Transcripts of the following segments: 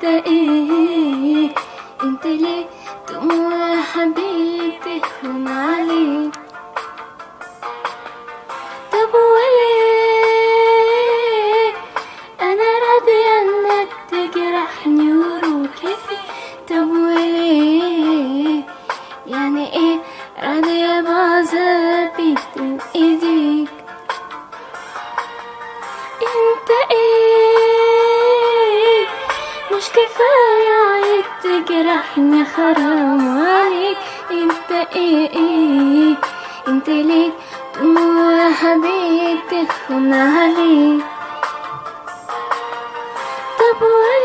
انت ايه انت ليه دموع يا حبيبي هون عليك طب وليه انا راضية انك تجرحني وروحي فيك طب وليه يعني ايه راضية بعذابي من ايديك انت ايه مش كفاية عيد تجرحني حرام عليك انت ايه ايه انت ليه دموع يا حبيبي تخون عليك طب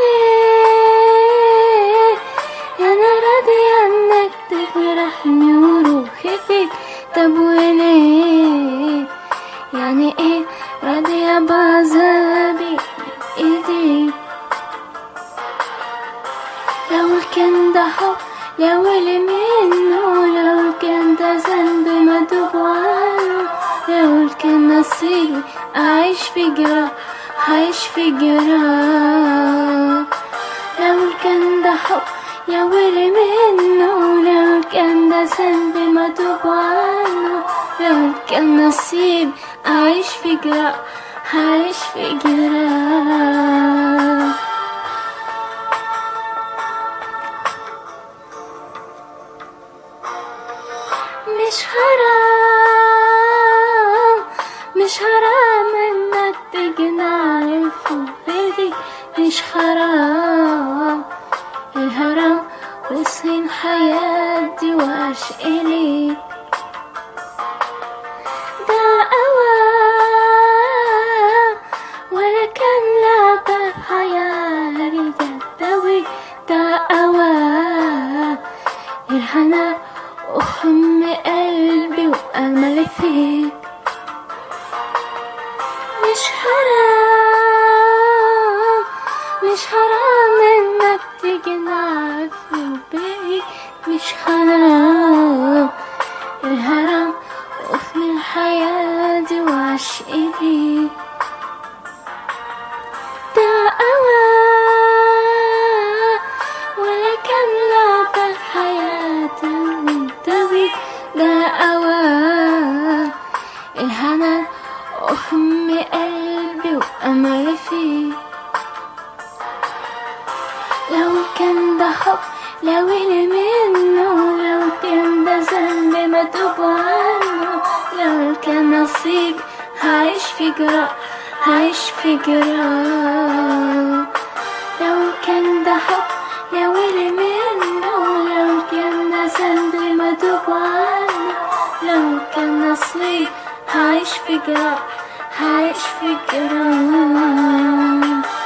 وليه انا راضية انك تجرحني وروحي فيك طب وليه يعني ايه راضية بعذابي ايديك لو كان ده حب لو اللي منه لو كان ده ذنب مدوب عنه لو كان نصيبي أعيش في جراح هعيش في جراح لو كان ده حب لو اللي منه لو كان ده ذنب مدوب عنه لو كان نصيب أعيش في جراح هعيش في جراح مش حرام مش حرام انك تجنعي فوقي مش حرام الهرم وسين حياتي وعشقي ليك ده أوام ولا كان لعبة في حياتي جدوي ده أوام الهنا وخم قلبي وأملي فيك مش حرام مش حرام انك تجنع في بيك مش حرام الهرم وفي الحياة دي وعشقي ليك ده أوام ولا كان لعبة في حياتي وانت بيك ده أوام الهنا وهم قلبي وأملي فيك لو كان ده حب لو اللي منه لو كان ده ذنب متوب عنه لو كان نصيب هعيش في جراح هعيش في جراح لو كان ده حب لو اللي منه لو كان ده ذنب متوب عنه لو كان نصيب هعيش في جراح هعيش في جراح